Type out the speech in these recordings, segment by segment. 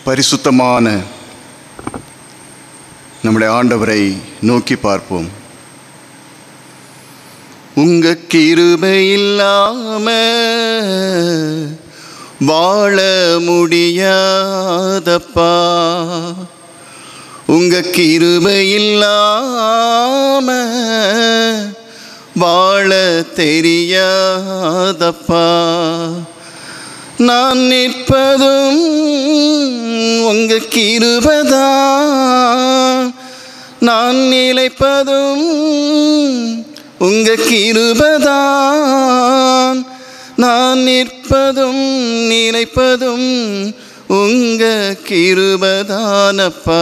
பரிசுத்தமான நம்முடைய ஆண்டவரை நோக்கி பார்ப்போம் உங்க கிருபை இல்லாம வாழ முடியாதப்பா உங்க கிருபை இல்லாம வாழ தெரியாதப்பா நான் நிற்பதும் உங்க கிருபதான் நான் நிலைப்பதும் உங்க கிருபதான் நான் நிற்பதும் நிலைப்பதும் உங்க கிருபதானப்பா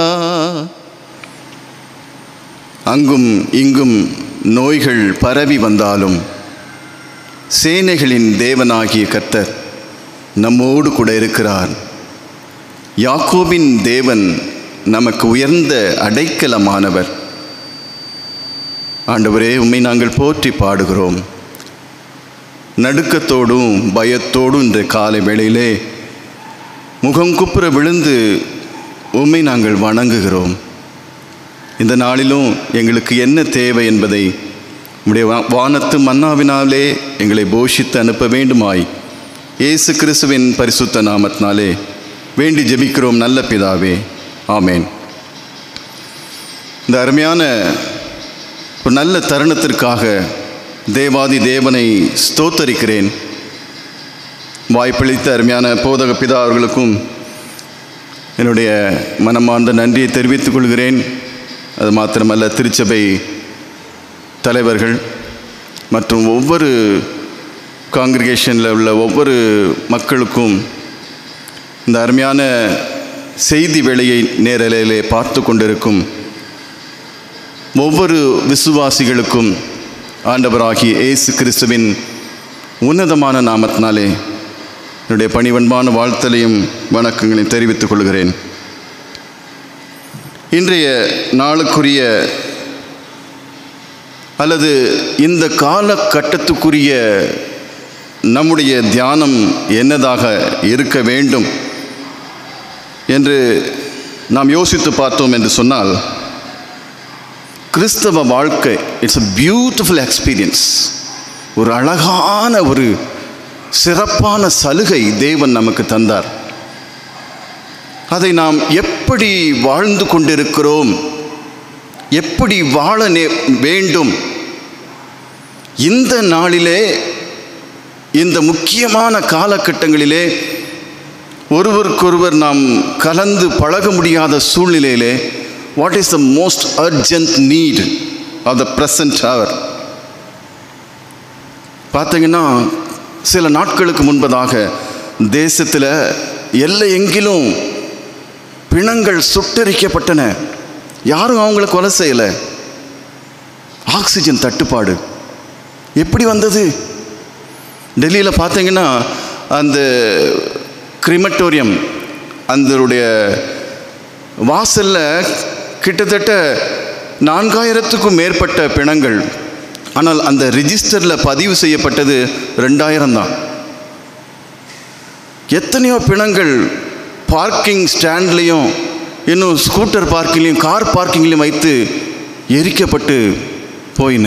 அங்கும் இங்கும் நோய்கள் பரவி வந்தாலும் சேனைகளின் தேவனாகிய கர்த்தர் நம்மோடு கூட இருக்கிறார் யாக்கோபின் தேவன் நமக்கு உயர்ந்த அடைக்கலமானவர் ஆண்டவரே உம்மை நாங்கள் போற்றி பாடுகிறோம் நடுக்கத்தோடும் பயத்தோடும் இந்த காலை வேளையிலே முகங்குப்புற விழுந்து உம்மை நாங்கள் வணங்குகிறோம் இந்த நாளிலும் எங்களுக்கு என்ன தேவை என்பதை உடைய வானத்து மன்னாவினாலே எங்களை போஷித்து அனுப்ப வேண்டுமாய் இயேசு கிறிஸ்துவின் பரிசுத்த நாமத்தினாலே வேண்டி ஜெபிக்கிறோம் நல்ல பிதாவே ஆமேன் இந்த அருமையான ஒரு நல்ல தருணத்திற்காக தேவாதி தேவனை ஸ்தோத்தரிக்கிறேன் வாய்ப்பளித்த அருமையான போதக பிதா அவர்களுக்கும் என்னுடைய மனமார்ந்த நன்றியை தெரிவித்துக் கொள்கிறேன் அது மாத்திரமல்ல திருச்சபை தலைவர்கள் மற்றும் ஒவ்வொரு காங்கிரிகேஷனில் உள்ள ஒவ்வொரு மக்களுக்கும் இந்த அருமையான செய்தி வேளையை நேரலையிலே பார்த்து கொண்டிருக்கும் ஒவ்வொரு விசுவாசிகளுக்கும் ஆண்டவராகிய இயேசு கிறிஸ்துவின் உன்னதமான நாமத்தினாலே என்னுடைய பணிவன்பான வாழ்த்தலையும் வணக்கங்களையும் தெரிவித்துக் கொள்கிறேன் இன்றைய நாளுக்குரிய அல்லது இந்த காலகட்டத்துக்குரிய நம்முடைய தியானம் என்னதாக இருக்க வேண்டும் என்று நாம் யோசித்து பார்த்தோம் என்று சொன்னால் கிறிஸ்தவ வாழ்க்கை இட்ஸ் அ பியூட்டிஃபுல் எக்ஸ்பீரியன்ஸ் ஒரு அழகான ஒரு சிறப்பான சலுகை தேவன் நமக்கு தந்தார் அதை நாம் எப்படி வாழ்ந்து கொண்டிருக்கிறோம் எப்படி வாழ நே வேண்டும் இந்த நாளிலே இந்த முக்கியமான காலகட்டங்களிலே ஒருவருக்கொருவர் நாம் கலந்து பழக முடியாத சூழ்நிலையிலே what is the most urgent need of the present hour பார்த்தீங்கன்னா சில நாட்களுக்கு முன்பதாக தேசத்தில் எல்லை எங்கிலும் பிணங்கள் சுட்டரிக்கப்பட்டன யாரும் அவங்கள கொலை செய்யலை ஆக்சிஜன் தட்டுப்பாடு எப்படி வந்தது டெல்லியில் பார்த்தீங்கன்னா அந்த கிரிமட்டோரியம் அதனுடைய வாசலில் கிட்டத்தட்ட நான்காயிரத்துக்கும் மேற்பட்ட பிணங்கள் ஆனால் அந்த ரிஜிஸ்டரில் பதிவு செய்யப்பட்டது ரெண்டாயிரம் தான் எத்தனையோ பிணங்கள் பார்க்கிங் ஸ்டாண்ட்லேயும் இன்னும் ஸ்கூட்டர் பார்க்கிங்லேயும் கார் பார்க்கிங்லேயும் வைத்து எரிக்கப்பட்டு போயின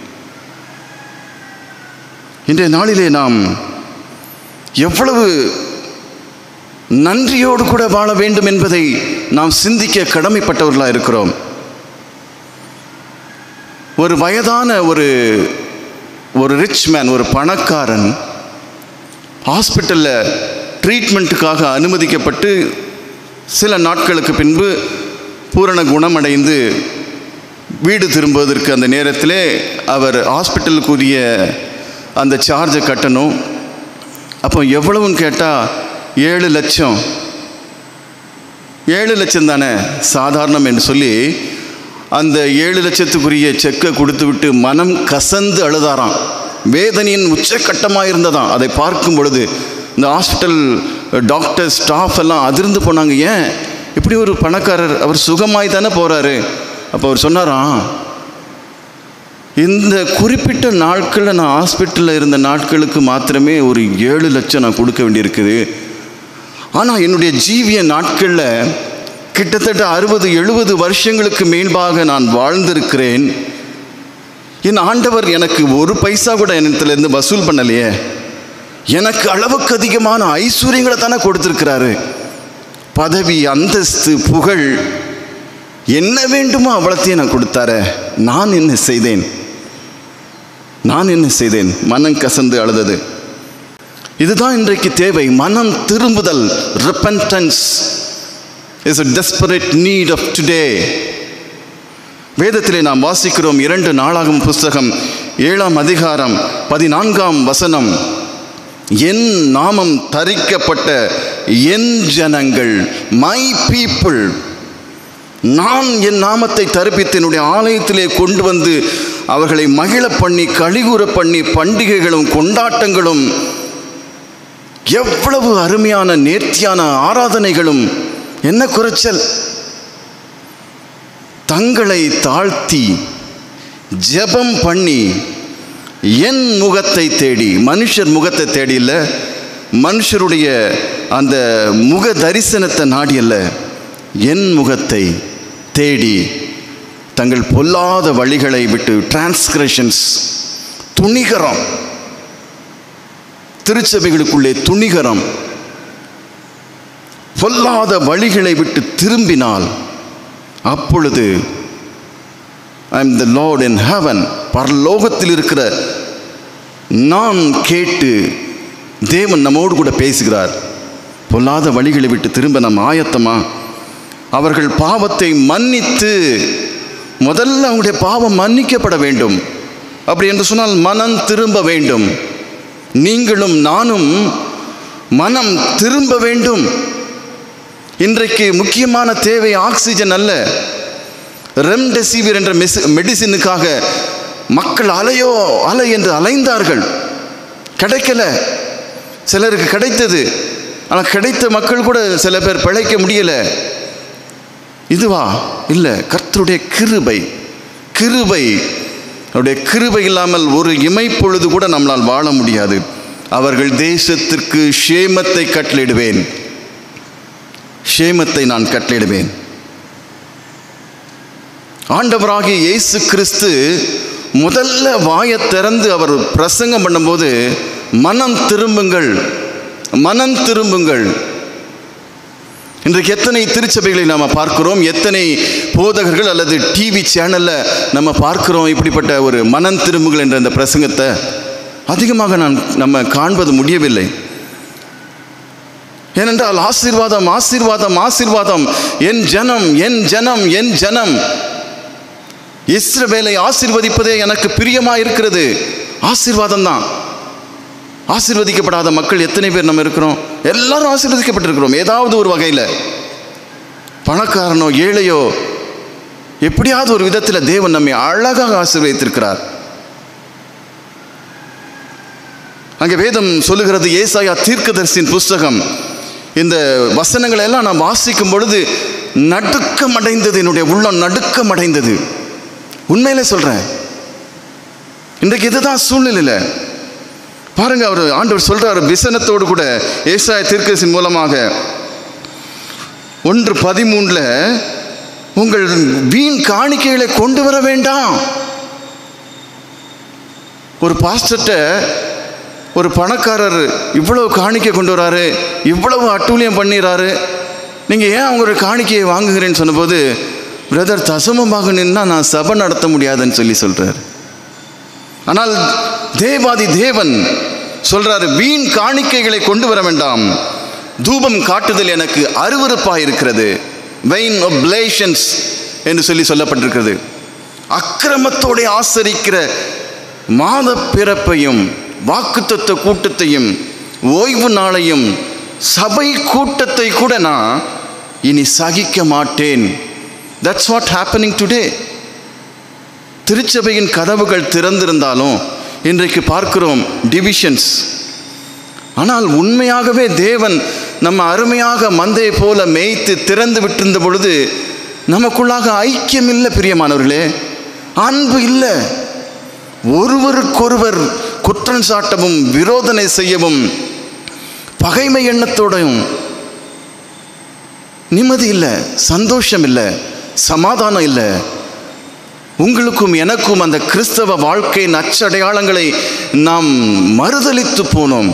இன்றைய நாளிலே நாம் எவ்வளவு நன்றியோடு கூட வாழ வேண்டும் என்பதை நாம் சிந்திக்க கடமைப்பட்டவர்களாக இருக்கிறோம் ஒரு வயதான ஒரு ஒரு ரிச் மேன் ஒரு பணக்காரன் ஹாஸ்பிட்டலில் ட்ரீட்மெண்ட்டுக்காக அனுமதிக்கப்பட்டு சில நாட்களுக்கு பின்பு பூரண குணமடைந்து வீடு திரும்புவதற்கு அந்த நேரத்திலே அவர் ஹாஸ்பிட்டலுக்குரிய அந்த சார்ஜை கட்டணும் அப்போ எவ்வளவுன்னு கேட்டால் ஏழு லட்சம் ஏழு லட்சம் தானே சாதாரணம் என்று சொல்லி அந்த ஏழு லட்சத்துக்குரிய செக்கை கொடுத்து விட்டு மனம் கசந்து அழுதாராம் வேதனையின் உச்சக்கட்டமாக இருந்ததாம் அதை பார்க்கும் பொழுது இந்த ஹாஸ்பிட்டல் டாக்டர் ஸ்டாஃப் எல்லாம் அதிர்ந்து போனாங்க ஏன் இப்படி ஒரு பணக்காரர் அவர் சுகமாய் தானே போகிறாரு அப்போ அவர் சொன்னாராம் இந்த குறிப்பிட்ட நாட்களில் நான் ஹாஸ்பிட்டலில் இருந்த நாட்களுக்கு மாத்திரமே ஒரு ஏழு லட்சம் நான் கொடுக்க வேண்டியிருக்குது ஆனால் என்னுடைய ஜீவிய நாட்களில் கிட்டத்தட்ட அறுபது எழுபது வருஷங்களுக்கு மேல்பாக நான் வாழ்ந்திருக்கிறேன் என் ஆண்டவர் எனக்கு ஒரு பைசா கூட என்னத்திலேருந்து வசூல் பண்ணலையே எனக்கு அளவுக்கு அதிகமான ஐஸ்வர்யங்களை தானே கொடுத்துருக்கிறாரு பதவி அந்தஸ்து புகழ் என்ன வேண்டுமோ அவ்வளத்தையும் நான் கொடுத்தார நான் என்ன செய்தேன் நான் என்ன செய்தேன் மனம் கசந்து அழுதது இதுதான் இன்றைக்கு தேவை மனம் திரும்புதல் repentance is a desperate need of today வேதத்திலே நாம் வாசிக்கிறோம் இரண்டு நாளாகும் புஸ்தகம் ஏழாம் அதிகாரம் பதினான்காம் வசனம் என் நாமம் தரிக்கப்பட்ட என் ஜனங்கள் மை பீப்புள் நான் என் நாமத்தை தரிப்பித்து என்னுடைய ஆலயத்திலே கொண்டு வந்து அவர்களை மகிழ பண்ணி கழிவுற பண்ணி பண்டிகைகளும் கொண்டாட்டங்களும் எவ்வளவு அருமையான நேர்த்தியான ஆராதனைகளும் என்ன குறைச்சல் தங்களை தாழ்த்தி ஜெபம் பண்ணி என் முகத்தை தேடி மனுஷர் முகத்தை தேடி இல்லை மனுஷருடைய அந்த முக தரிசனத்தை நாடி அல்ல என் முகத்தை தேடி தங்கள் பொல்லாத வழிகளை விட்டு டிரான்ஸ்கிரஷன்ஸ் துணிகரம் திருச்சபைகளுக்குள்ளே துணிகரம் பொல்லாத வழிகளை விட்டு திரும்பினால் அப்பொழுது I am the lord in heaven பரலோகத்தில் இருக்கிற நான் கேட்டு தேவன் நம்மோடு கூட பேசுகிறார் பொல்லாத வழிகளை விட்டு திரும்ப நம் ஆயத்தமா அவர்கள் பாவத்தை மன்னித்து முதல்ல அவங்களுடைய பாவம் மன்னிக்கப்பட வேண்டும் அப்படி என்று சொன்னால் மனம் திரும்ப வேண்டும் நீங்களும் நானும் மனம் திரும்ப வேண்டும் இன்றைக்கு முக்கியமான தேவை ஆக்சிஜன் அல்ல ரெம்டெசிவிர் என்ற மெஸ் மெடிசினுக்காக மக்கள் அலையோ அலை என்று அலைந்தார்கள் கிடைக்கல சிலருக்கு கிடைத்தது ஆனால் கிடைத்த மக்கள் கூட சில பேர் பிழைக்க முடியல இதுவா இல்லை கர்த்தருடைய கிருபை கிருபை அவருடைய கிருபை இல்லாமல் ஒரு இமைப்பொழுது கூட நம்மளால் வாழ முடியாது அவர்கள் தேசத்திற்கு ஷேமத்தை கட்டளிடுவேன் ஷேமத்தை நான் கட்டளிடுவேன் ஆண்டவராகிய இயேசு கிறிஸ்து முதல்ல வாயை திறந்து அவர் பிரசங்கம் பண்ணும்போது மனம் திரும்புங்கள் மனம் திரும்புங்கள் இன்றைக்கு எத்தனை திருச்சபைகளை நாம் பார்க்கிறோம் எத்தனை போதகர்கள் அல்லது டிவி சேனலில் நம்ம பார்க்கிறோம் இப்படிப்பட்ட ஒரு மனம் திரும்புகள் என்ற அந்த பிரசங்கத்தை அதிகமாக நான் நம்ம காண்பது முடியவில்லை ஏனென்றால் ஆசீர்வாதம் ஆசீர்வாதம் ஆசீர்வாதம் என் ஜனம் என் ஜனம் என் ஜனம் இஸ்ரவேலை ஆசீர்வதிப்பதே எனக்கு பிரியமா இருக்கிறது ஆசீர்வாதம் தான் ஆசீர்வதிக்கப்படாத மக்கள் எத்தனை பேர் நம்ம இருக்கிறோம் எல்லாரும் ஆசீர்வதிக்கப்பட்டிருக்கிறோம் ஏதாவது ஒரு வகையில் பணக்காரனோ ஏழையோ எப்படியாவது ஒரு விதத்தில் தேவன் நம்மை அழகாக ஆசீர்வதித்திருக்கிறார் அங்கே வேதம் சொல்லுகிறது ஏசாயா தீர்க்கதரிசியின் புஸ்தகம் இந்த வசனங்களை எல்லாம் நான் வாசிக்கும் பொழுது நடுக்கம் அடைந்தது என்னுடைய உள்ளம் நடுக்கம் அடைந்தது உண்மையிலே சொல்கிறேன் இன்றைக்கு இதுதான் சூழ்நிலையில் பாருங்க அவர் ஆண்டவர் சொல்றாரு விசனத்தோடு கூட ஏசாய தீர்க்கதரிசின் மூலமாக ஒன்று பதிமூணுல உங்கள் வீண் காணிக்கைகளை கொண்டு வர வேண்டாம் ஒரு பாஸ்டர்கிட்ட ஒரு பணக்காரர் இவ்வளவு காணிக்கை கொண்டு வராரு இவ்வளவு அட்டூழியம் பண்ணிடுறாரு நீங்கள் ஏன் அவங்களோட காணிக்கையை வாங்குகிறேன்னு சொன்னபோது பிரதர் தசமமாக நின்னா நான் சபை நடத்த முடியாதுன்னு சொல்லி சொல்கிறார் ஆனால் தேவாதி தேவன் சொல்றாரு வீண் காணிக்கைகளை கொண்டு வர வேண்டாம் தூபம் காட்டுதல் எனக்கு அருவருப்பாக இருக்கிறது வெயின் ஒப்லேஷன்ஸ் என்று சொல்லி சொல்லப்பட்டிருக்கிறது அக்கிரமத்தோടെ ஆசரிக்கிற மாத பிறப்பையும் வாக்குத்தத்த கூட்டத்தையும் ஓய்வு நாளையும் சபை கூட்டத்தை கூட நான் இனி சகிக்க மாட்டேன் தட்ஸ் வாட் ஹேப்பனிங் டுடே திருச்சபையின் கதவுகள் திறந்திருந்தாலும் இன்றைக்கு பார்க்கிறோம் டிவிஷன்ஸ் ஆனால் உண்மையாகவே தேவன் நம்ம அருமையாக மந்தையை போல மேய்த்து திறந்து விட்டிருந்த பொழுது நமக்குள்ளாக ஐக்கியம் இல்லை பிரியமானவர்களே அன்பு இல்லை ஒருவருக்கொருவர் குற்றம் சாட்டவும் விரோதனை செய்யவும் பகைமை எண்ணத்தோடையும் நிம்மதி இல்லை சந்தோஷம் இல்லை சமாதானம் இல்லை உங்களுக்கும் எனக்கும் அந்த கிறிஸ்தவ வாழ்க்கையின் அச்சடையாளங்களை நாம் மறுதலித்து போனோம்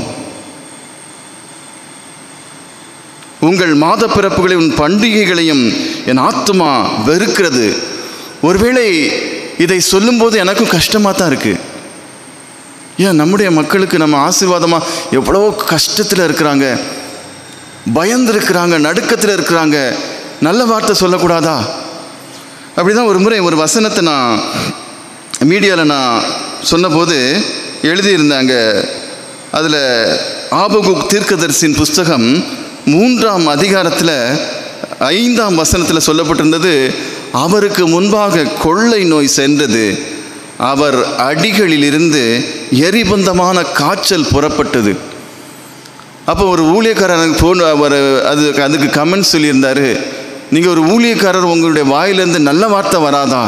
உங்கள் மாத பிறப்புகளையும் உன் பண்டிகைகளையும் என் ஆத்மா வெறுக்கிறது ஒருவேளை இதை சொல்லும்போது எனக்கும் கஷ்டமாக தான் இருக்குது ஏன் நம்முடைய மக்களுக்கு நம்ம ஆசீர்வாதமாக எவ்வளோ கஷ்டத்தில் இருக்கிறாங்க பயந்துருக்கிறாங்க நடுக்கத்தில் இருக்கிறாங்க நல்ல வார்த்தை சொல்லக்கூடாதா அப்படி தான் ஒரு முறை ஒரு வசனத்தை நான் மீடியாவில் நான் சொன்னபோது எழுதியிருந்தாங்க அதில் ஆபகுக் தீர்க்கதரிசியின் புஸ்தகம் மூன்றாம் அதிகாரத்தில் ஐந்தாம் வசனத்தில் சொல்லப்பட்டிருந்தது அவருக்கு முன்பாக கொள்ளை நோய் சென்றது அவர் அடிகளிலிருந்து எரிபந்தமான காய்ச்சல் புறப்பட்டது அப்போ ஒரு ஊழியக்காரர் ஃபோன் அவர் அது அதுக்கு கமெண்ட் சொல்லியிருந்தார் நீங்கள் ஒரு ஊழியக்காரர் உங்களுடைய வாயிலேருந்து நல்ல வார்த்தை வராதா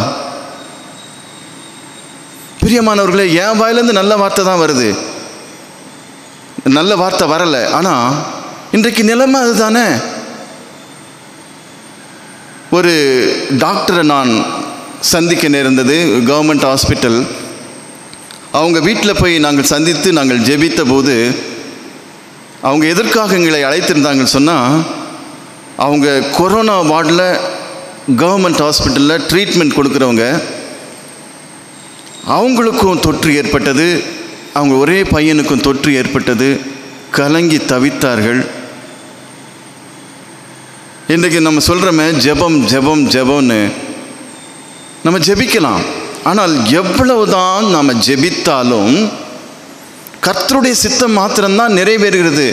பிரியமானவர்களே என் வாயிலேருந்து நல்ல வார்த்தை தான் வருது நல்ல வார்த்தை வரலை ஆனால் இன்றைக்கு நிலைமை அதுதானே ஒரு டாக்டரை நான் சந்திக்க நேர்ந்தது கவர்மெண்ட் ஹாஸ்பிட்டல் அவங்க வீட்டில் போய் நாங்கள் சந்தித்து நாங்கள் ஜெபித்த போது அவங்க எதற்காக எங்களை அழைத்திருந்தாங்கன்னு சொன்னால் அவங்க கொரோனா வார்டில் கவர்மெண்ட் ஹாஸ்பிட்டலில் ட்ரீட்மெண்ட் கொடுக்குறவங்க அவங்களுக்கும் தொற்று ஏற்பட்டது அவங்க ஒரே பையனுக்கும் தொற்று ஏற்பட்டது கலங்கி தவித்தார்கள் இன்றைக்கு நம்ம சொல்கிறோமே ஜெபம் ஜெபம் ஜெபம்னு நம்ம ஜெபிக்கலாம் ஆனால் எவ்வளவுதான் நாம் ஜெபித்தாலும் கர்த்தருடைய சித்தம் மாத்திரம்தான் நிறைவேறுகிறது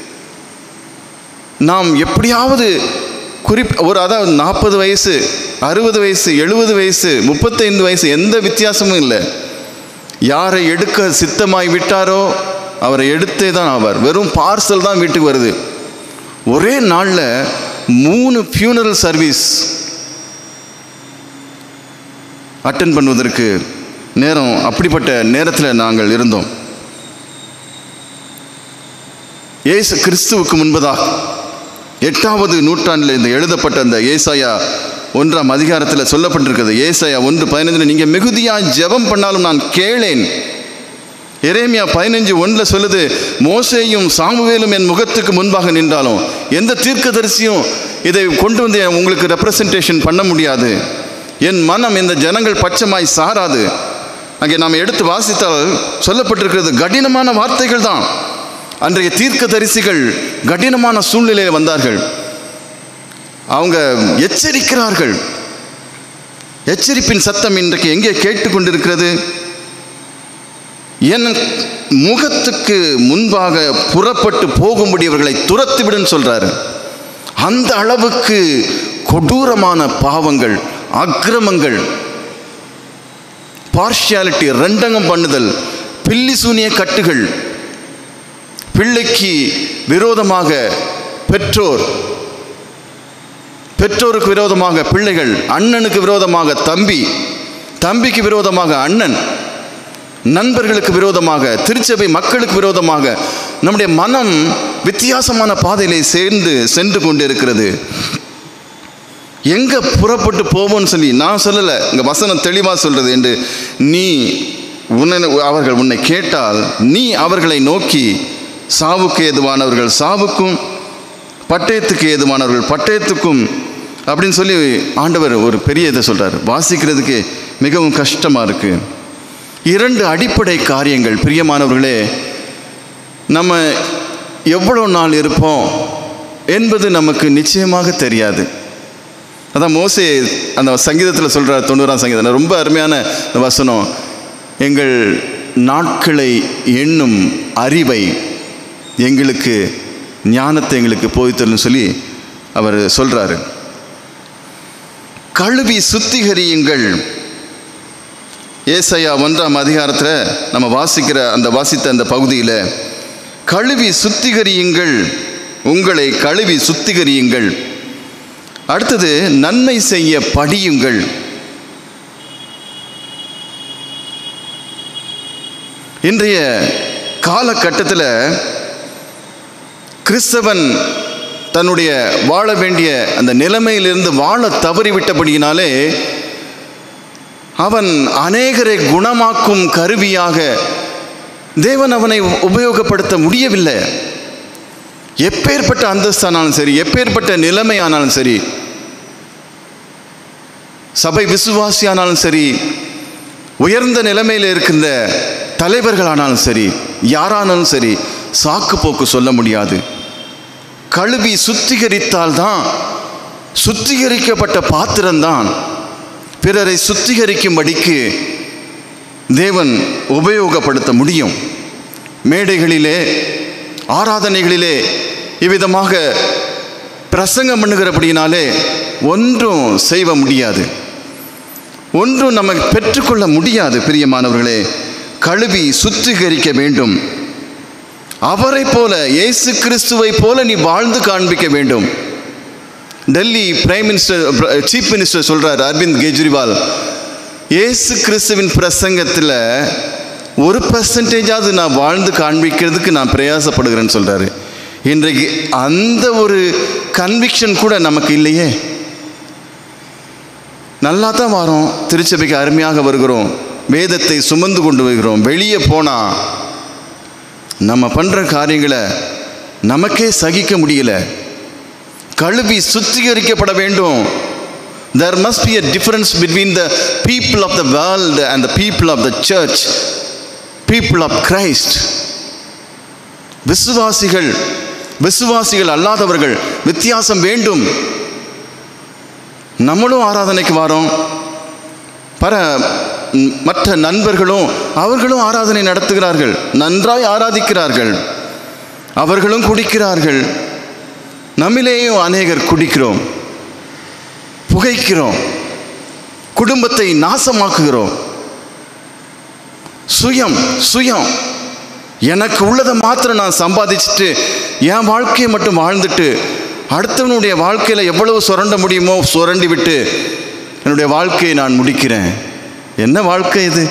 நாம் எப்படியாவது குறிப் ஒரு அதாவது நாற்பது வயசு அறுபது வயசு எழுபது வயசு முப்பத்தைந்து வயசு எந்த வித்தியாசமும் இல்லை யாரை எடுக்க சித்தமாய் விட்டாரோ அவரை எடுத்தே தான் ஆவார் வெறும் பார்சல் தான் வீட்டுக்கு வருது ஒரே நாளில் மூணு ஃபியூனரல் சர்வீஸ் அட்டன் பண்ணுவதற்கு நேரம் அப்படிப்பட்ட நேரத்தில் நாங்கள் இருந்தோம் இயேசு கிறிஸ்துவுக்கு முன்பதாக எட்டாவது நூற்றாண்டில் இந்த எழுதப்பட்ட அந்த ஏசாயா ஒன்றாம் அதிகாரத்தில் சொல்லப்பட்டிருக்கிறது ஏசாயா ஒன்று பதினைந்தில் நீங்கள் மிகுதியாக ஜெபம் பண்ணாலும் நான் கேளேன் எரேமியா பதினஞ்சு ஒன்றில் சொல்லுது மோசேயும் சாமுவேலும் என் முகத்துக்கு முன்பாக நின்றாலும் எந்த தீர்க்கதரிசியும் இதை கொண்டு வந்து உங்களுக்கு ரெப்ரசன்டேஷன் பண்ண முடியாது என் மனம் இந்த ஜனங்கள் பட்சமாய் சாராது அங்கே நாம் எடுத்து வாசித்தால் சொல்லப்பட்டிருக்கிறது கடினமான வார்த்தைகள் தான் அன்றைய தீர்க்க தரிசிகள் கடினமான சூழ்நிலையில் வந்தார்கள் அவங்க எச்சரிக்கிறார்கள் எச்சரிப்பின் சத்தம் இன்றைக்கு எங்கே கேட்டுக்கொண்டிருக்கிறது என் முகத்துக்கு முன்பாக புறப்பட்டு போகும்படி அவர்களை துரத்திவிடுன்னு சொல்றாரு அந்த அளவுக்கு கொடூரமான பாவங்கள் அக்கிரமங்கள் பார்ஷியாலிட்டி ரெண்டங்கம் பண்ணுதல் பில்லி சூனிய கட்டுகள் பிள்ளைக்கு விரோதமாக பெற்றோர் பெற்றோருக்கு விரோதமாக பிள்ளைகள் அண்ணனுக்கு விரோதமாக தம்பி தம்பிக்கு விரோதமாக அண்ணன் நண்பர்களுக்கு விரோதமாக திருச்சபை மக்களுக்கு விரோதமாக நம்முடைய மனம் வித்தியாசமான பாதையிலே சேர்ந்து சென்று கொண்டு இருக்கிறது எங்க புறப்பட்டு போவோம்னு சொல்லி நான் சொல்லலை இங்க வசனம் தெளிவாக சொல்றது என்று நீ உன்னை அவர்கள் உன்னை கேட்டால் நீ அவர்களை நோக்கி சாவுக்கு ஏதுவானவர்கள் சாவுக்கும் பட்டயத்துக்கு ஏதுவானவர்கள் பட்டயத்துக்கும் அப்படின்னு சொல்லி ஆண்டவர் ஒரு பெரிய இதை சொல்றார் வாசிக்கிறதுக்கு மிகவும் கஷ்டமாக இருக்கு இரண்டு அடிப்படை காரியங்கள் பிரியமானவர்களே நம்ம எவ்வளோ நாள் இருப்போம் என்பது நமக்கு நிச்சயமாக தெரியாது அதான் மோசே அந்த சங்கீதத்தில் சொல்கிறார் தொண்ணூறாம் சங்கீதம் ரொம்ப அருமையான வசனம் எங்கள் நாட்களை எண்ணும் அறிவை எங்களுக்கு ஞானத்தை எங்களுக்கு போய்த்தரணும்னு சொல்லி அவர் சொல்கிறாரு கழுவி சுத்திகரியுங்கள் ஏசையா ஒன்றாம் அதிகாரத்தில் நம்ம வாசிக்கிற அந்த வாசித்த அந்த பகுதியில் கழுவி சுத்திகரியுங்கள் உங்களை கழுவி சுத்திகரியுங்கள் அடுத்தது நன்மை செய்ய படியுங்கள் இன்றைய காலகட்டத்தில் கிறிஸ்தவன் தன்னுடைய வாழ வேண்டிய அந்த நிலைமையிலிருந்து வாழ தவறிவிட்டபடியினாலே அவன் அநேகரை குணமாக்கும் கருவியாக தேவன் அவனை உபயோகப்படுத்த முடியவில்லை எப்பேற்பட்ட அந்தஸ்தானாலும் சரி எப்பேற்பட்ட நிலைமையானாலும் சரி சபை விசுவாசியானாலும் சரி உயர்ந்த நிலைமையில் இருக்கின்ற தலைவர்களானாலும் சரி யாரானாலும் சரி சாக்கு போக்கு சொல்ல முடியாது கழுவி சுத்திகரித்தால்தான் சுத்திகரிக்கப்பட்ட பாத்திரம்தான் பிறரை சுத்திகரிக்கும்படிக்கு தேவன் உபயோகப்படுத்த முடியும் மேடைகளிலே ஆராதனைகளிலே இவ்விதமாக பிரசங்கம் பண்ணுகிறபடினாலே ஒன்றும் செய்ய முடியாது ஒன்றும் நமக்கு பெற்றுக்கொள்ள முடியாது பிரியமானவர்களே கழுவி சுத்திகரிக்க வேண்டும் அவரை போல இயேசு கிறிஸ்துவை போல நீ வாழ்ந்து காண்பிக்க வேண்டும் Delhi prime minister chief minister சொல்றார் அரவிந்த் கெஜ்ரிவால் இயேசு கிறிஸ்துவின் பிரசங்கத்தில் ஒரு பர்சன்டேஜாவது நான் வாழ்ந்து காண்பிக்கிறதுக்கு நான் பிரயாசப்படுகிறேன்னு சொல்றாரு இன்றைக்கு அந்த ஒரு கன்விக்ஷன் கூட நமக்கு இல்லையே நல்லா தான் வரோம் திருச்சபைக்கு அருமையாக வருகிறோம் வேதத்தை சுமந்து கொண்டு வருகிறோம் வெளியே போனால் நம்ம பண்ணுற காரியங்களை நமக்கே சகிக்க முடியல கழுவி சுத்திகரிக்கப்பட வேண்டும் there must be a difference between the people of the world and the people of the church people of christ விசுவாசிகள் விசுவாசிகள் அல்லாதவர்கள் வித்தியாசம் வேண்டும் நம்மளும் ஆராதனைக்கு வரோம் பர ம், மற்ற நண்பர்களும் அவர்களும் ஆராதனை நடத்துகிறார்கள் நன்றாய் ஆராதிக்கிறார்கள் அவர்களும் குடிக்கிறார்கள் நம்மிலேயும் அநேகர் குடிக்கிறோம் புகைக்கிறோம் குடும்பத்தை நாசமாக்குகிறோம் சுயம் சுயம் எனக்கு உள்ளதை மாத்திரம் நான் சம்பாதிச்சுட்டு என் வாழ்க்கையை மட்டும் வாழ்ந்துட்டு அடுத்தவனுடைய வாழ்க்கையில் எவ்வளவு சுரண்ட முடியுமோ சுரண்டி விட்டு என்னுடைய வாழ்க்கையை நான் முடிக்கிறேன் என்ன வாழ்க்கை இது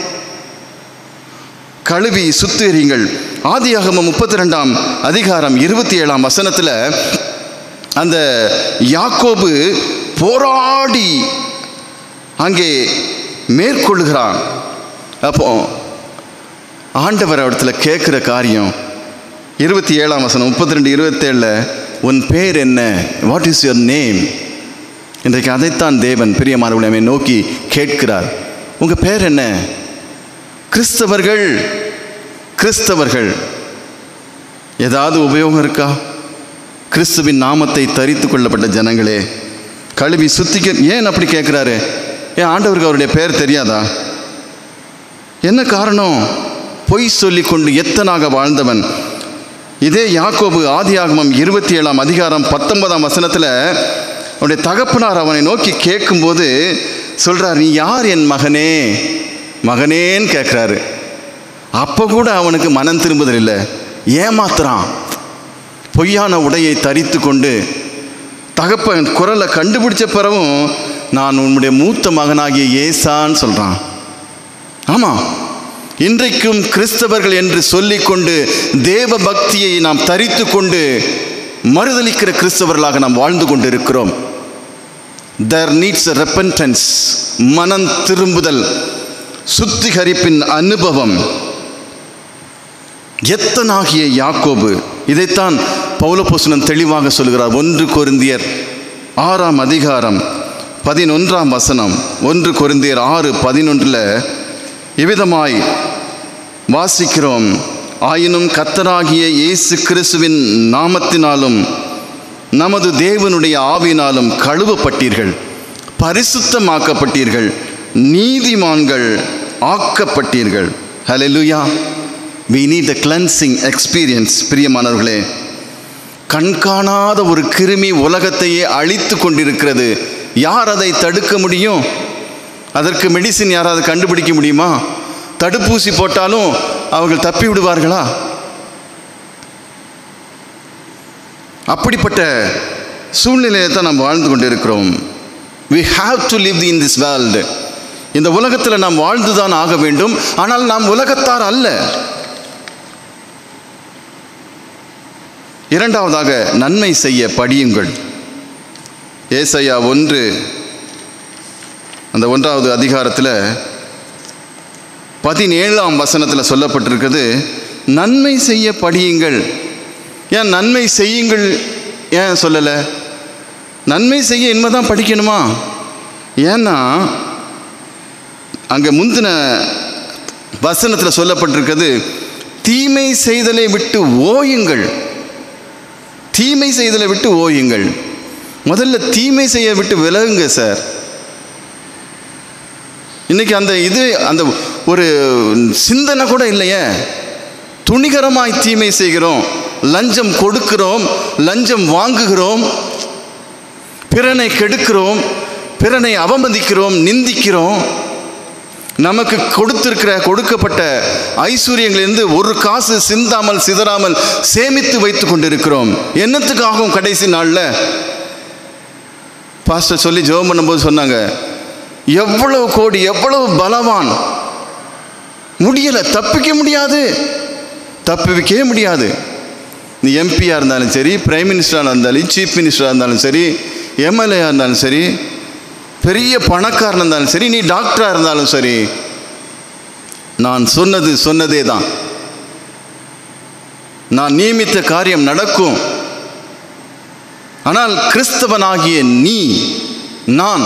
கழுவி சுத்திகரிங்கள் ஆதியாகமம் முப்பத்தி ரெண்டாம் அதிகாரம் இருபத்தி ஏழாம் வசனத்தில் அந்த யாக்கோபு போராடி அங்கே மேற்கொள்கிறான் அப்போ ஆண்டவர் இடத்துல கேட்குற காரியம் இருபத்தி ஏழாம் வசனம் முப்பத்தி ரெண்டு இருபத்தேழில் உன் பேர் என்ன வாட் இஸ் யுவர் நேம் இன்றைக்கு அதைத்தான் தேவன் பிரியமானவனை நோக்கி கேட்கிறார் உங்கள் பேர் என்ன கிறிஸ்தவர்கள் கிறிஸ்தவர்கள் ஏதாவது உபயோகம் இருக்கா கிறிஸ்துவின் நாமத்தை தரித்து கொள்ளப்பட்ட ஜனங்களே கழுவி சுத்திக்க ஏன் அப்படி கேட்குறாரு ஏன் ஆண்டவருக்கு அவருடைய பேர் தெரியாதா என்ன காரணம் பொய் சொல்லி கொண்டு எத்தனாக வாழ்ந்தவன் இதே யாக்கோபு ஆதியாகமம் இருபத்தி ஏழாம் அதிகாரம் பத்தொன்பதாம் வசனத்தில் அவனுடைய தகப்பனார் அவனை நோக்கி கேட்கும்போது சொல்றார் நீ யார் என் மகனே மகனேன்னு கேட்குறாரு அப்போ கூட அவனுக்கு மனம் திரும்புதல் இல்லை ஏமாத்துறான் பொய்யான உடையை தரித்து கொண்டு தகப்பன் குரலை கண்டுபிடிச்ச பிறகும் நான் உன்னுடைய மூத்த மகனாகிய ஏசான்னு சொல்கிறான் ஆமாம் இன்றைக்கும் கிறிஸ்தவர்கள் என்று சொல்லிக்கொண்டு தேவ பக்தியை நாம் தரித்து கொண்டு மறுதலிக்கிற கிறிஸ்தவர்களாக நாம் வாழ்ந்து கொண்டு இருக்கிறோம் தேர் நீட்ஸ் ரெப்பன்டன்ஸ் மனம் திரும்புதல் சுத்திகரிப்பின் அனுபவம் எத்தனாகிய யாக்கோபு இதைத்தான் பௌலபோசனன் தெளிவாக சொல்கிறார் ஒன்று கொரிந்தியர் ஆறாம் அதிகாரம் பதினொன்றாம் வசனம் ஒன்று கொரிந்தியர் ஆறு பதினொன்றில் இவ்விதமாய் வாசிக்கிறோம் ஆயினும் கத்தராகிய இயேசு கிறிஸ்துவின் நாமத்தினாலும் நமது தேவனுடைய ஆவினாலும் கழுவப்பட்டீர்கள் பரிசுத்தமாக்கப்பட்டீர்கள் நீதிமான்கள் ஆக்கப்பட்டீர்கள் ஹalleluya we need the cleansing experience பிரியமானவர்களே கண்காணாத ஒரு கிருமி உலகத்தையே அழித்து கொண்டிருக்கிறது யார் அதை தடுக்க முடியும் அதற்கு மெடிசின் யாராவது கண்டுபிடிக்க முடியுமா தடுப்பூசி போட்டாலும் அவர்கள் தப்பி விடுவார்களா அப்படிப்பட்ட சூழ்நிலையை தான் நாம் வாழ்ந்து கொண்டு இருக்கிறோம் we have to live in this world இந்த உலகத்தில் நாம் வாழ்ந்துதான் ஆக வேண்டும் ஆனால் நாம் உலகத்தார் அல்ல இரண்டாவதாக நன்மை செய்ய படியுங்கள் ஏசையா ஒன்று அந்த ஒன்றாவது அதிகாரத்தில் பதினேழாம் வசனத்தில் சொல்லப்பட்டிருக்கிறது நன்மை செய்ய படியுங்கள் ஏன் நன்மை செய்யுங்கள் ஏன் சொல்லலை நன்மை செய்ய இனிமேதான் படிக்கணுமா ஏன்னா அங்கே முந்தின வசனத்தில் சொல்லப்பட்டிருக்கிறது தீமை செய்தலை விட்டு ஓயுங்கள் தீமை செய்தலை விட்டு ஓயுங்கள் முதல்ல தீமை செய்ய விட்டு விலகுங்க சார் இன்னைக்கு அந்த இது அந்த ஒரு சிந்தனை கூட இல்லையே துணிகரமாய் தீமை செய்கிறோம் லஞ்சம் கொடுக்கிறோம் லஞ்சம் வாங்குகிறோம் பிறனை கெடுக்கிறோம் பிறனை அவமதிக்கிறோம் நிந்திக்கிறோம் நமக்கு கொடுத்திருக்கிற கொடுக்கப்பட்ட ஐஸ்வர்யங்களிலிருந்து ஒரு காசு சிந்தாமல் சிதறாமல் சேமித்து வைத்து கொண்டிருக்கிறோம் என்னத்துக்காகவும் கடைசி நாளில் பாஸ்டர் சொல்லி ஜெபம் பண்ணும்போது சொன்னாங்க எவ்வளவு கோடி எவ்வளவு பலவான் முடியலை தப்பிக்க முடியாது தப்பிக்கவே முடியாது நீ எம்பியாக இருந்தாலும் சரி பிரைம் மினிஸ்டராக இருந்தாலும் சீஃப் மினிஸ்டராக இருந்தாலும் சரி எம்எல்ஏயாக இருந்தாலும் சரி பெரிய பணக்காரன் இருந்தாலும் சரி நீ டாக்டராக இருந்தாலும் சரி நான் சொன்னது சொன்னதே தான் நான் நியமித்த காரியம் நடக்கும் ஆனால் கிறிஸ்தவனாகிய நீ நான்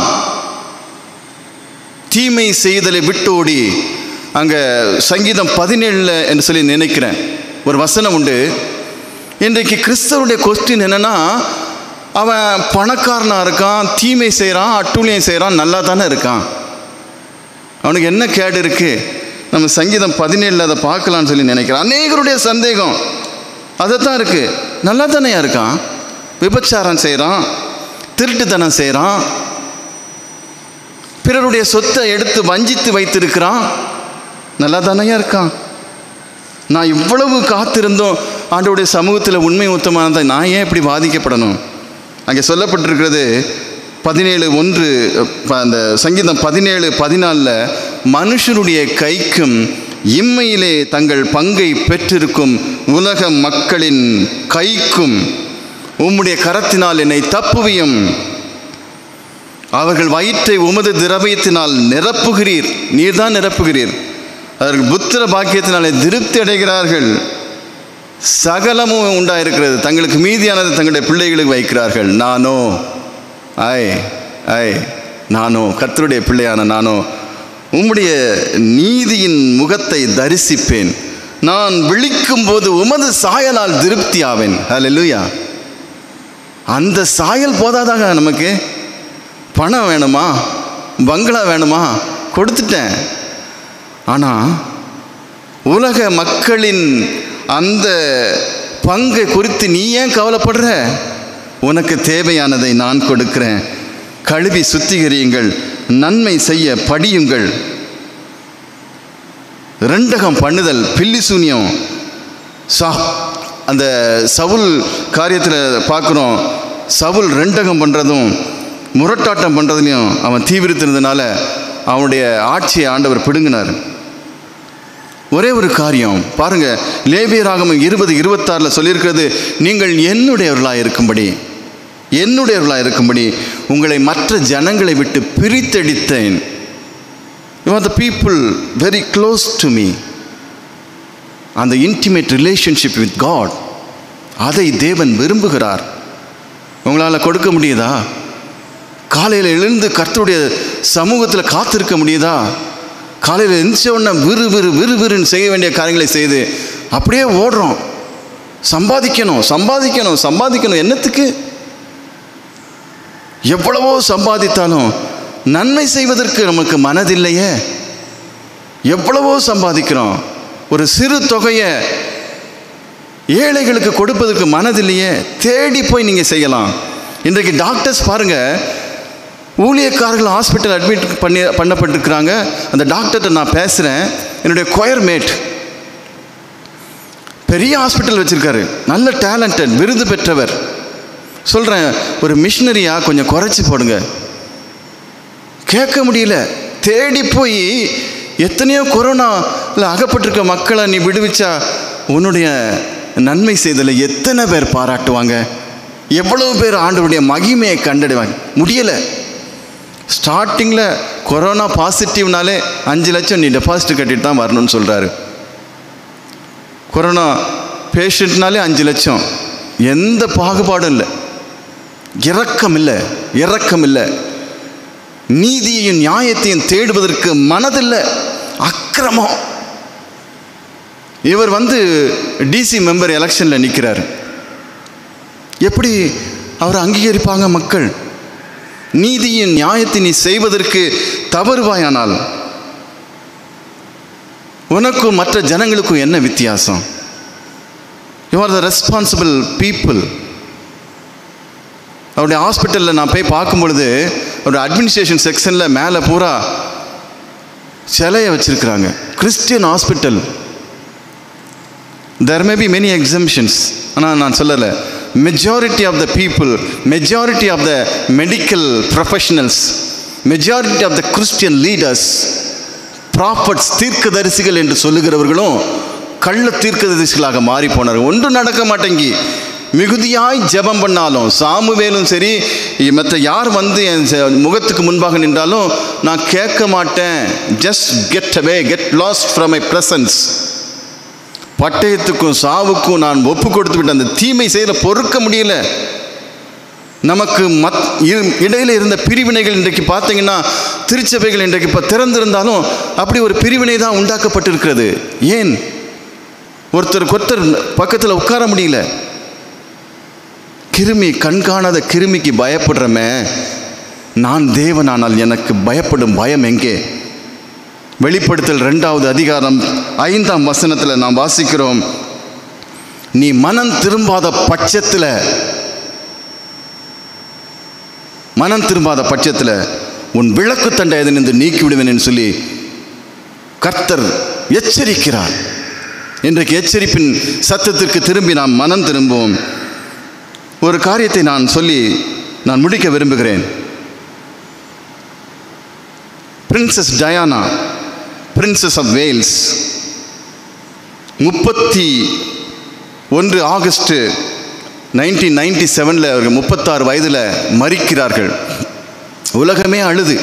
தீமை செய்தலை விட்டோடி அங்கே சங்கீதம் பதினேழில் என்று சொல்லி நினைக்கிறேன் ஒரு வசனம் உண்டு இன்றைக்கு கிறிஸ்தவருடைய கொஸ்டின் என்னென்னா அவன் பணக்காரனாக இருக்கான் தீமை செய்கிறான் அட்டூழியம் செய்கிறான் நல்லா தானே இருக்கான் அவனுக்கு என்ன கேடு இருக்குது நம்ம சங்கீதம் பதினேழில் அதை பார்க்கலான்னு சொல்லி நினைக்கிறேன் அநேகருடைய சந்தேகம் அதைத்தான் இருக்குது நல்லா தானேயா இருக்கான் விபச்சாரம் செய்கிறான் திருட்டுத்தனம் செய்கிறான் பிறருடைய சொத்தை எடுத்து வஞ்சித்து வைத்திருக்கிறான் நல்லா தானையா இருக்கான் நான் இவ்வளவு காத்திருந்தோம் ஆண்டோடைய சமூகத்தில் உண்மை உத்தமானதை நான் ஏன் இப்படி பாதிக்கப்படணும் அங்கே சொல்லப்பட்டிருக்கிறது பதினேழு ஒன்று ப- அந்த சங்கீதம் பதினேழு பதினாலில் மனுஷருடைய கைக்கும் இம்மையிலே தங்கள் பங்கை பெற்றிருக்கும் உலக மக்களின் கைக்கும் உம்முடைய கரத்தினால் என்னை தப்புவியும் அவர்கள் வயிற்றை உமது திரவியத்தினால் நிரப்புகிறீர் நீர்தான் நிரப்புகிறீர் அவர்கள் புத்திர பாக்கியத்தினாலே திருப்தி அடைகிறார்கள் சகலமும் உண்டாயிருக்கிறது தங்களுக்கு மீதியானது தங்களுடைய பிள்ளைகளுக்கு வைக்கிறார்கள் நானோ ஐ ஐ நானோ கர்த்தருடைய பிள்ளையான நானோ உம்முடைய நீதியின் முகத்தை தரிசிப்பேன் நான் விழிக்கும்போது உமது சாயலால் திருப்தி ஆவேன் ஹalleluya அந்த சாயல் போதாதாக நமக்கு பணம் வேணுமா பங்களா வேணுமா கொடுத்துட்டேன் ஆனால் உலக மக்களின் அந்த பங்கை குறித்து நீ ஏன் கவலைப்படுற உனக்கு தேவையானதை நான் கொடுக்கிறேன் கழுவி சுத்திகரியுங்கள் நன்மை செய்ய படியுங்கள் ரெண்டகம் பண்ணுதல் பில்லி சூனியம் சா அந்த சவுல் காரியத்தில் பார்க்குறோம் சவுல் ரெண்டகம் பண்ணுறதும் முரட்டாட்டம் பண்ணுறதுலையும் அவன் தீவிரத்தினதுனால அவனுடைய ஆட்சியை ஆண்டவர் பிடுங்கினார் ஒரே ஒரு காரியம் பாருங்க லேபியராகமம் இருபது இருபத்தாறில் சொல்லியிருக்கிறது நீங்கள் என்னுடையவர்களாக இருக்கும்படி என்னுடையவர்களாக இருக்கும்படி உங்களை மற்ற ஜனங்களை விட்டு பிரித்தெடுத்தேன் you are the people very close to me அந்த இன்டிமேட் ரிலேஷன்ஷிப் வித் காட் அதை தேவன் விரும்புகிறார் உங்களால் கொடுக்க முடியுதா காலையில் எழுந்து கர்த்தருடைய சமூகத்தில் காத்திருக்க முடியுதா காலையில் எழுந்திரிச்ச உடனே விறு விறு விறு விறுன்னு செய்ய வேண்டிய காரியங்களை செய்து அப்படியே ஓடுறோம் சம்பாதிக்கணும் சம்பாதிக்கணும் சம்பாதிக்கணும் என்னத்துக்கு எவ்வளவோ சம்பாதித்தாலும் நன்மை செய்வதற்கு நமக்கு மனதில்லையே எவ்வளவோ சம்பாதிக்கிறோம் ஒரு சிறு தொகையை ஏழைகளுக்கு கொடுப்பதற்கு மனதில்லையே தேடி போய் நீங்கள் செய்யலாம் இன்றைக்கு டாக்டர்ஸ் பாருங்கள் ஊழியக்காரர்கள் ஹாஸ்பிட்டல் அட்மிட் பண்ணி பண்ணப்பட்டிருக்கிறாங்க அந்த டாக்டர்கிட்ட நான் பேசுகிறேன் என்னுடைய கொயர் மேட் பெரிய ஹாஸ்பிட்டல் வச்சுருக்காரு நல்ல டேலண்டட் விருது பெற்றவர் சொல்கிறேன் ஒரு மிஷினரியாக கொஞ்சம் குறைச்சி போடுங்க கேட்க முடியல தேடி போய் எத்தனையோ கொரோனாவில் அகப்பட்டிருக்க மக்களை நீ விடுவிச்சா உன்னுடைய நன்மை செய்ததில் எத்தனை பேர் பாராட்டுவாங்க எவ்வளவு பேர் ஆண்டவருடைய மகிமையை கண்டடைவாங்க முடியலை ஸ்டார்டிங்கில் கொரோனா பாசிட்டிவ்னாலே அஞ்சு லட்சம் நீ டெபாசிட் கட்டிட்டு தான் வரணும்னு சொல்கிறாரு கொரோனா பேஷண்ட்னாலே அஞ்சு லட்சம் எந்த பாகுபாடும் இல்லை இரக்கம் இல்லை இரக்கம் இல்லை நீதியையும் நியாயத்தையும் தேடுவதற்கு மனதில்லை அக்கிரமம் இவர் வந்து டிசி மெம்பர் எலெக்ஷனில் நிற்கிறார் எப்படி அவர் அங்கீகரிப்பாங்க மக்கள் நீதியின் நியாயத்தை நீ செய்வதற்கு தவறுவாயானால் உனக்கும் மற்ற ஜனங்களுக்கும் என்ன வித்தியாசம் you are the responsible people அவருடைய ஹாஸ்பிட்டலில் நான் போய் பார்க்கும் பொழுது அவருடைய அட்மினிஸ்ட்ரேஷன் செக்ஷனில் மேலே பூரா சிலையை வச்சுருக்கிறாங்க Christian hospital there may be many exemptions ஆனால் நான் சொல்லலை majority of the people majority of the medical professionals majority of the Christian leaders prophets தீர்க்கதரிசிகள் என்று சொல்லுகிறவர்களும் கள்ள தீர்க்கதரிசிகளாக மாறி போனார் ஒன்றும் நடக்க மாட்டேங்கி மிகுதியாய் ஜெபம் பண்ணாலும் சாமுவேலும் சரி மற்ற யார் வந்து என் செ- முகத்துக்கு முன்பாக நின்றாலும் நான் கேட்க மாட்டேன் just get away get lost from my presence பட்டயத்துக்கும் சாவுக்கும் நான் ஒப்பு கொடுத்து விட்ட அந்த தீமை செய்ய பொறுக்க முடியல நமக்கு மத் இரு- இடையில இருந்த பிரிவினைகள் இன்றைக்கு பார்த்தீங்கன்னா திருச்சபைகள் இன்றைக்கு இப்போ திறந்திருந்தாலும் அப்படி ஒரு பிரிவினை தான் உண்டாக்கப்பட்டிருக்கிறது ஏன் ஒருத்தருக்கு ஒருத்தர் பக்கத்தில் உட்கார முடியல கிருமி கண்காணாத கிருமிக்கு பயப்படுறமே நான் தேவனானால் எனக்கு பயப்படும் பயம் எங்கே வெளிப்படுத்தல் ரெண்டாவது அதிகாரம் ஐந்தாம் வசனத்தில் நாம் வாசிக்கிறோம் நீ மனம் திரும்பாத பட்சத்தில் மனம் திரும்பாத பட்சத்தில் உன் விளக்கு தண்டை எதனின்று நீக்கி விடுவேன் என்று சொல்லி கர்த்தர் எச்சரிக்கிறார் இன்றைக்கு எச்சரிப்பின் சத்தத்திற்கு திரும்பி நாம் மனம் திரும்புவோம் ஒரு காரியத்தை நான் சொல்லி நான் முடிக்க விரும்புகிறேன் princess Diana princess of Wales முப்பத்தி ஒன்று ஆகஸ்ட் நைன்டீன் நைன்டி செவனில் அவர்கள் முப்பத்தாறு வயதில் மறிக்கிறார்கள் உலகமே அழுது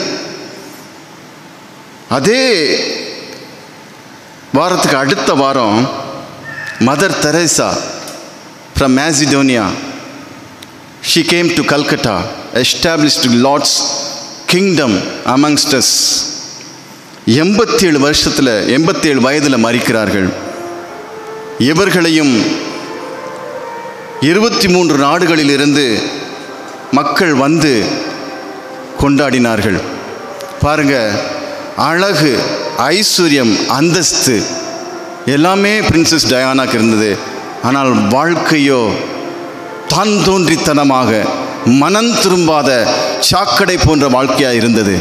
அதே வாரத்துக்கு அடுத்த வாரம் mother Teresa from Macedonia she came to Calcutta established lord's kingdom amongst us எண்பத்தேழு வருஷத்தில் எண்பத்தேழு வயதில் மறிக்கிறார்கள் இவர்களையும் இருபத்தி மூன்று நாடுகளிலிருந்து மக்கள் வந்து கொண்டாடினார்கள் பாருங்க அழகு ஐஸ்வர்யம் அந்தஸ்து எல்லாமே பிரின்சஸ் டயானாக்கு இருந்தது ஆனால் வாழ்க்கையோ தான் தோன்றித்தனமாக மனம் திரும்பாத சாக்கடை போன்ற வாழ்க்கையாக இருந்தது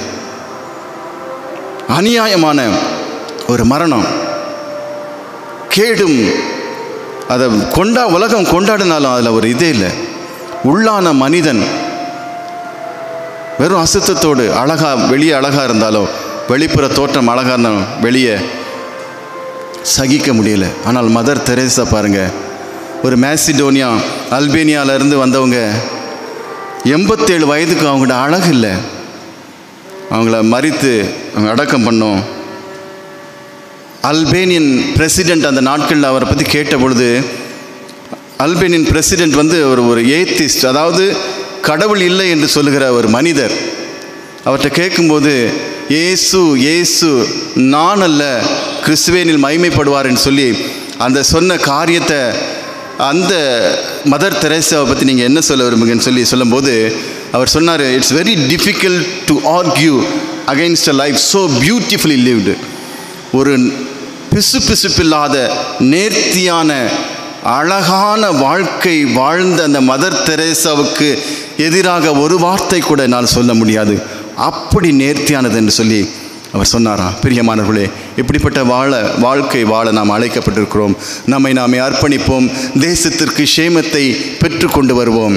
அநியாயமான ஒரு மரணம் கேடும் அதை கொண்டா உலகம் கொண்டாடினாலும் அதில் ஒரு இதே இல்லை உள்ளான மனிதன் வெறும் அசுத்தத்தோடு அழகா வெளியே அழகா இருந்தாலும் வெளிப்புற தோற்றம் அழகா இருந்தாலும் வெளியே சகிக்க முடியல ஆனால் மதர் தெரேசா பாருங்க ஒரு மேசிடோனியா அல்பேனியால இருந்து வந்தவங்க எண்பத்தேழு வயதுக்கு அவங்களோட அழகு இல்லை அவங்கள மறித்து அவங்க அடக்கம் பண்ணோம் அல்பேனியன் பிரசிடெண்ட் அந்த நாட்களில் அவரை பற்றி கேட்ட பொழுது அல்பேனியன் பிரசிடெண்ட் வந்து ஒரு ஒரு ஏத்திஸ்ட் அதாவது கடவுள் இல்லை என்று சொல்லுகிற ஒரு மனிதர் அவர்கிட்ட கேட்கும்போது இயேசு இயேசு நான் அல்ல கிறிஸ்துவேனில் மகிமைப்படுவார்னு சொல்லி அந்த சொன்ன காரியத்தை அந்த மதர் தெரேசாவை பற்றி நீங்கள் என்ன சொல்ல விரும்புங்கன்னு சொல்லி சொல்லும்போது அவர் சொன்னார் it's very difficult to argue against a life so beautifully lived ஒரு பிசு பிசுப்பில்லாத நேர்த்தியான அழகான வாழ்க்கை வாழ்ந்த அந்த மதர் தெரேசாவுக்கு எதிராக ஒரு வார்த்தை கூட என்னால் சொல்ல முடியாது அப்படி நேர்த்தியானது என்று சொல்லி அவர் சொன்னாராம் பிரியமானவர்களே இப்படிப்பட்ட வாழ வாழ்க்கை வாழ நாம் அழைக்கப்பட்டிருக்கிறோம் நம்மை நாமே அர்ப்பணிப்போம் தேசத்திற்கு சேமத்தை பெற்றுக்கொண்டு வருவோம்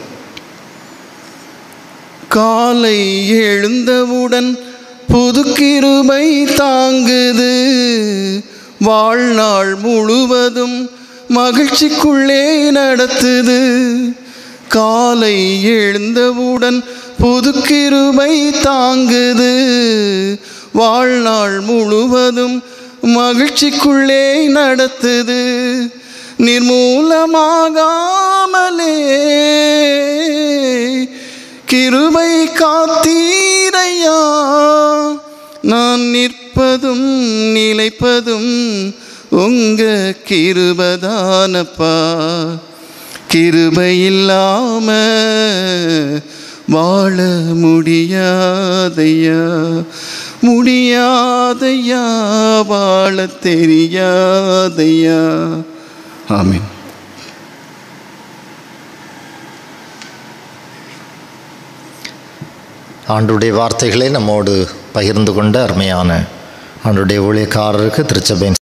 காலை எழுந்தவுடன் புது கிருபை தாங்குது வாழ்நாள் முழுவதும் மகிழ்ச்சிக்குள்ளே நடத்துது காலை எழுந்தவுடன் புது கிருபை தாங்குது வாழ்நாள் முழுவதும் மகிழ்ச்சிக்குள்ளே நடத்துது நிர்மூலமாகாமலே கிருபை காத்தீரையா நான் நிற்பதும் நிலைப்பதும் உங்க கிருபதானப்பா கிருபை இல்லாம வாழ முடியாதையா முடியாதையா வாழ தெரியாதையா ஆமீன் ஆண்டுடைய வார்த்தைகளை நம்மோடு பகிர்ந்து கொண்ட அருமையான ஆண்டுடைய ஊழியக்காரருக்கு திருச்சபையின்